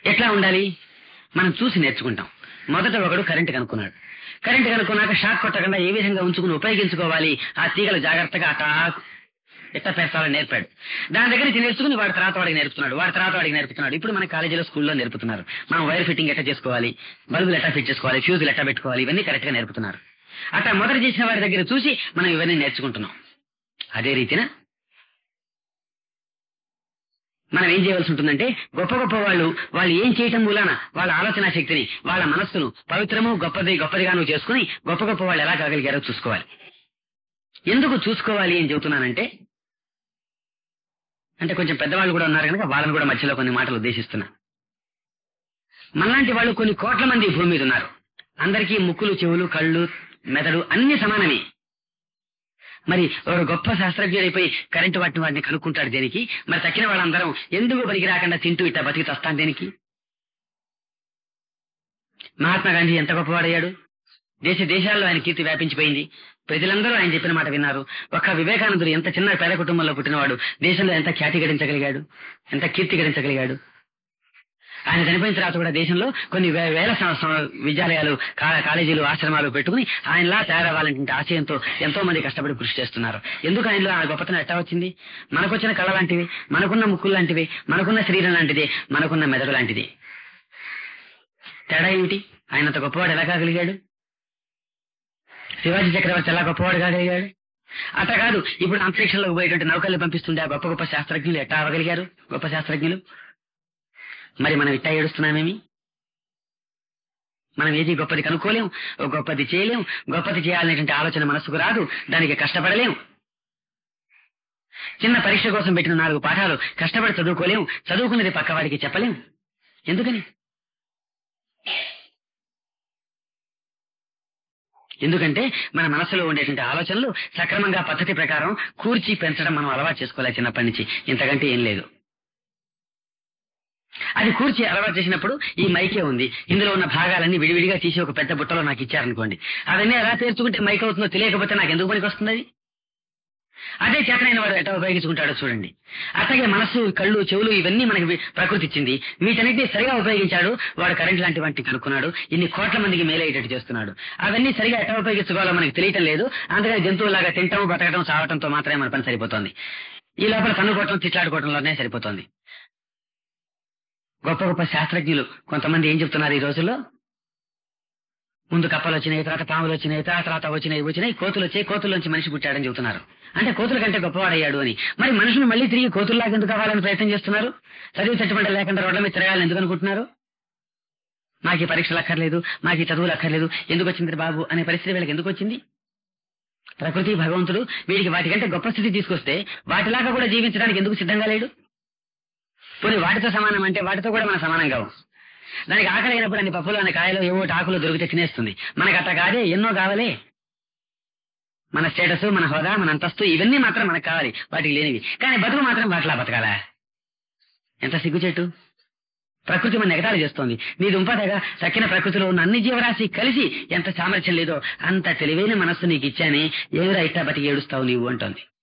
ఎట్లా ఉండాలి మనం చూసి నేర్చుకుంటాం మొదట ఒకడు కరెంట్ కనుక్కున్నాడు కరెంట్ కనుక్కున్నాక షాక్ కొట్టకుండా ఏ విధంగా ఉంచుకుని ఉపయోగించుకోవాలి ఆ తీగలు జాగ్రత్తగా అటా ఎట్లా పెంచాలో నేర్పాడు దాని దగ్గర నుంచి నేర్చుకుని వాడి తర్వాత వాడికి నేర్పుతున్నాడు వాడి తర్వాత వాడికి నేర్పుతున్నాడు ఇప్పుడు మన కాలేజీలో స్కూల్లో నేర్పుతున్నారు మనం వైర్ ఫిట్టింగ్ ఎట్లా చేసుకోవాలి బల్బులు ఎట్లా ఫిట్ చేసుకోవాలి ఫ్యూజులు ఎట్లా పెట్టుకోవాలి ఇవన్నీ కరెక్ట్ గా నేర్పుతున్నారు అట్లా మొదట చేసిన వారి దగ్గర చూసి మనం ఇవన్నీ నేర్చుకుంటున్నాం అదే రీతిన మనం ఏం చేయవలసి ఉంటుందంటే గొప్ప గొప్ప వాళ్ళు వాళ్ళు ఏం చేయటం మూలాన వాళ్ళ ఆలోచన శక్తిని వాళ్ళ మనస్సును పవిత్రము గొప్పది గొప్పదిగాను చేసుకుని గొప్ప గొప్ప వాళ్ళు ఎలా కాగలిగారో చూసుకోవాలి ఎందుకు చూసుకోవాలి అని చెబుతున్నానంటే అంటే కొంచెం పెద్దవాళ్ళు కూడా ఉన్నారు కనుక వాళ్ళని కూడా మధ్యలో కొన్ని మాటలు ఉద్దేశిస్తున్నా మనలాంటి వాళ్ళు కొన్ని కోట్ల మంది ఈ భూమి మీద ఉన్నారు అందరికీ ముక్కులు చెవులు కళ్ళు మెదడు అన్ని సమానమే మరి ఒక గొప్ప శాస్త్రజ్ఞుడైపోయి కరెంటు వాటిని వాటిని కనుక్కుంటాడు దేనికి మరి తక్కిన వాళ్ళందరం ఎందుకు పనికి రాకుండా తింటూ ఇట్లా బతికి తస్తాను దేనికి మహాత్మా గాంధీ ఎంత గొప్పవాడయ్యాడు దేశ దేశాల్లో ఆయన కీర్తి వ్యాపించిపోయింది ప్రజలందరూ ఆయన చెప్పిన మాట విన్నారు ఒక్క వివేకానందుడు ఎంత చిన్న పేద కుటుంబంలో పుట్టినవాడు దేశంలో ఎంత ఖ్యాతి గడించగలిగాడు ఎంత కీర్తి గడించగలిగాడు ఆయన చనిపోయిన తర్వాత కూడా దేశంలో కొన్ని వే- వేల సం- సం- విద్యాలయాలు కా- కాలేజీలు ఆశ్రమాలు పెట్టుకుని ఆయనలా తయారవ్వాలంటే ఆశయంతో ఎంతో మంది కష్టపడి కృషి చేస్తున్నారు ఎందుకు ఆయనలో ఆ గొప్పతనం ఎట్టా వచ్చింది మనకొచ్చిన కళ లాంటివి మనకున్న ముక్కులు లాంటివి మనకున్న శరీరం లాంటిది మనకున్న మెదడు లాంటిది తేడా ఏమిటి ఆయన అంత గొప్పవాడు ఎలా కాగలిగాడు శివాజీ చక్రవర్తి ఎలా గొప్పవాడు కాగలిగాడు అట్ట కాదు ఇప్పుడు అంతరిక్షంలోకి పోయేటువంటి నౌకల్ని పంపిస్తుండే ఆ గొప్ప గొప్ప శాస్త్రజ్ఞులు ఎట్టా అవ్వగలిగారు గొప్ప శాస్త్రజ్ఞులు మరి మనం ఇట్టా ఏడుస్తున్నామేమి మనం ఏది గొప్పది కనుక్కోలేం ఓ గొప్పది చేయలేం గొప్పది చేయాలనేటువంటి ఆలోచన మనసుకు రాదు దానికి కష్టపడలేం చిన్న పరీక్ష కోసం పెట్టిన నాలుగు పాఠాలు కష్టపడి చదువుకోలేం చదువుకున్నది పక్కవాడికి చెప్పలేం ఎందుకని ఎందుకంటే మన మనసులో ఉండేటువంటి ఆలోచనలు సక్రమంగా పద్ధతి ప్రకారం కూర్చి పెంచడం మనం అలవాటు చేసుకోవాలి చిన్నప్పటి నుంచి ఇంతకంటే ఏం లేదు అది కూర్చి అలవాటు చేసినప్పుడు ఈ మైకే ఉంది ఇందులో ఉన్న భాగాలన్నీ విడివిడిగా తీసి ఒక పెద్ద బుట్టలో నాకు ఇచ్చారనుకోండి అవన్నీ ఎలా పేర్చుకుంటే మైక్ అవుతుందో తెలియకపోతే నాకు ఎందుకు పనికి వస్తుంది అది? అదే చేతనైన వాడు ఎట్లా ఉపయోగించుకుంటాడో చూడండి అట్లాగే మనస్సు కళ్ళు చెవులు ఇవన్నీ మనకి వి- ప్రకృతి ఇచ్చింది వీటన్నిటిని సరిగా ఉపయోగించాడు వాడు కరెంట్ లాంటి వాటిని కనుక్కున్నాడు ఇన్ని కోట్ల మందికి మేలయ్యేటట్టు చేస్తున్నాడు అవన్నీ సరిగా ఎట్లా ఉపయోగించుకోవాలో మనకి తెలియటం లేదు అందుకని జంతువులాగా తింటం బతకడం చావటంతో మాత్రమే మన పని సరిపోతుంది ఈ లోపల కన్నుకోవటం తిట్లాడుకోవటంలోనే సరిపోతుంది గొప్ప గొప్ప శాస్త్రజ్ఞులు కొంతమంది ఏం చెప్తున్నారు ఈ రోజుల్లో ముందు కప్పలు వచ్చినాయి తర్వాత పాములు వచ్చినాయి తర్వాత తర్వాత వచ్చినాయి వచ్చినాయి కోతులు వచ్చాయి కోతుల్లోంచి మనిషి పుట్టాడని చెబుతున్నారు అంటే కోతుల కంటే గొప్పవాడయ్యాడు అని మరి మనుషులు మళ్ళీ తిరిగి కోతుల్లాగా ఎందుకు కావాలని ప్రయత్నం చేస్తున్నారు చదివి చట్టుబండ లేకుండా రోడ్ల మీద తిరగాలని ఎందుకు అనుకుంటున్నారు మాకు ఈ పరీక్షలు అక్కర్లేదు మాకు ఈ చదువులు అక్కర్లేదు ఎందుకు వచ్చింది బాబు అనే పరిస్థితి వీళ్ళకి ఎందుకు వచ్చింది ప్రకృతి భగవంతుడు వీడికి వాటికంటే గొప్ప స్థితి తీసుకొస్తే వాటిలాగా కూడా జీవించడానికి ఎందుకు సిద్ధంగా లేడు పోనీ వాటితో సమానం అంటే వాటితో కూడా మనం సమానం కావు దానికి ఆకలి అయినప్పుడు అన్ని పప్పులు అన్ని కాయలు ఏవో ఆకులు దొరికితే తినేస్తుంది మనకు అట్లా కాదే ఎన్నో కావాలి మన స్టేటస్ మన హోదా మన అంతస్తు ఇవన్నీ మాత్రం మనకు కావాలి వాటికి లేనివి కానీ బతుకు మాత్రం వాటిలా బతకాలా ఎంత సిగ్గుచేటు ప్రకృతి మన ఎగతాళి చేస్తోంది నీ దుంపదగా తక్కిన ప్రకృతిలో ఉన్న అన్ని జీవరాశి కలిసి ఎంత సామర్థ్యం లేదో అంత తెలివైన మనస్సు నీకు ఇచ్చానే ఏమిరా ఇట్టా బతికి ఏడుస్తావు నీవు అంటోంది